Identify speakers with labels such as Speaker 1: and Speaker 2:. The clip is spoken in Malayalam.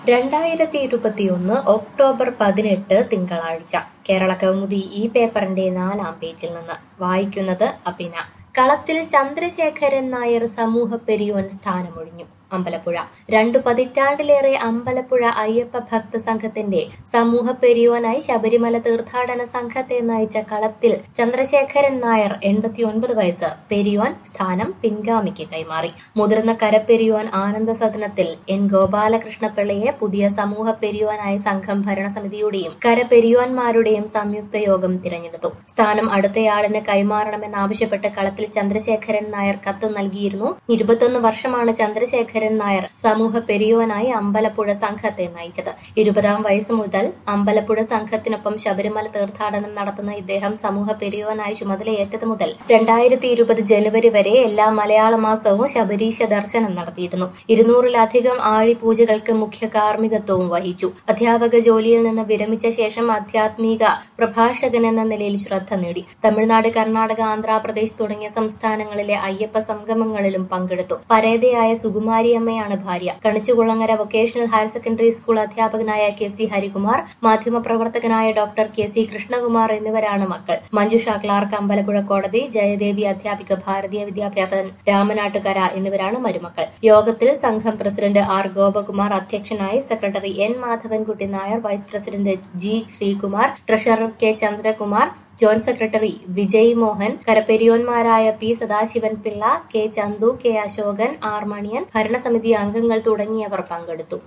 Speaker 1: രണ്ടായിരത്തി ഇരുപത്തിയൊന്ന് ഒക്ടോബർ പതിനെട്ട് തിങ്കളാഴ്ച കേരള കൗമുദി ഈ പേപ്പറിന്റെ നാലാം പേജിൽ നിന്ന് വായിക്കുന്നത് അഭിന കളത്തിൽ ചന്ദ്രശേഖരൻ നായർ സമൂഹ പെരിയോൻ സ്ഥാനമൊഴിഞ്ഞു അമ്പലപ്പുഴ രണ്ടു പതിറ്റാണ്ടിലേറെ അമ്പലപ്പുഴ അയ്യപ്പ ഭക്ത സംഘത്തിന്റെ സമൂഹ പെരിയോനായി ശബരിമല തീർത്ഥാടന സംഘത്തെ നയിച്ച കളത്തിൽ ചന്ദ്രശേഖരൻ നായർ എൺപത്തിയൊൻപത് വയസ്സ് പെരിയോൻ സ്ഥാനം പിൻഗാമിക്ക് കൈമാറി മുതിർന്ന കരപ്പെരിയോൻ ആനന്ദ സദനത്തിൽ എൻ ഗോപാലകൃഷ്ണപിള്ളയെ പുതിയ സമൂഹ പെരിയോനായ സംഘം ഭരണസമിതിയുടെയും കരപെരിയോന്മാരുടെയും സംയുക്ത യോഗം തിരഞ്ഞെടുത്തു സ്ഥാനം അടുത്തയാളിന് കൈമാറണമെന്നാവശ്യപ്പെട്ട് കളത്തിൽ ചന്ദ്രശേഖരൻ നായർ കത്ത് നൽകിയിരുന്നു ഇരുപത്തൊന്ന് വർഷമാണ് ചന്ദ്രശേഖരൻ നായർ സമൂഹ പെരിയോനായി അമ്പലപ്പുഴ സംഘത്തെ നയിച്ചത് ഇരുപതാം വയസ്സ് മുതൽ അമ്പലപ്പുഴ സംഘത്തിനൊപ്പം ശബരിമല തീർത്ഥാടനം നടത്തുന്ന ഇദ്ദേഹം സമൂഹ പെരിയോനായി ചുമതലയേറ്റത് മുതൽ രണ്ടായിരത്തി ഇരുപത് ജനുവരി വരെ എല്ലാ മലയാള മാസവും ശബരീശ ദർശനം നടത്തിയിരുന്നു ഇരുന്നൂറിലധികം ആഴിപൂജകൾക്ക് മുഖ്യ കാർമ്മികത്വവും വഹിച്ചു അധ്യാപക ജോലിയിൽ നിന്ന് വിരമിച്ച ശേഷം ആധ്യാത്മിക പ്രഭാഷകൻ എന്ന നിലയിൽ ശ്രദ്ധ നേടി തമിഴ്നാട് കർണാടക ആന്ധ്രാപ്രദേശ് തുടങ്ങിയ സംസ്ഥാനങ്ങളിലെ അയ്യപ്പ സംഗമങ്ങളിലും പങ്കെടുത്തു പരേതയായ സുകുമാരിയമ്മയാണ് ഭാര്യ Kanichukulangara vocational higher secondary school അധ്യാപകനായ കെ സി ഹരികുമാർ മാധ്യമപ്രവർത്തകനായ ഡോക്ടർ കെ സി കൃഷ്ണകുമാർ എന്നിവരാണ് മക്കൾ മഞ്ജുഷ ക്ലാർക്ക് അമ്പലപ്പുഴ കോടതി ജയദേവി അധ്യാപിക ഭാരതീയ വിദ്യാഭ്യാസൻ രാമനാട്ടുകര എന്നിവരാണ് മരുമക്കൾ യോഗത്തിൽ സംഘം പ്രസിഡന്റ് ആർ ഗോപകുമാർ അധ്യക്ഷനായി secretary N Madhavankutty Nair vice president G Sreekumar treasurer K Chandrakumar joint secretary Vijay Mohan കരപ്പെരിയോന്മാരായ P Sadasivan Pillai K Chanthu K Asokan R Maniyan ഭരണസമിതി അംഗങ്ങൾ തുടങ്ങിയവർ പങ്കെടുത്തു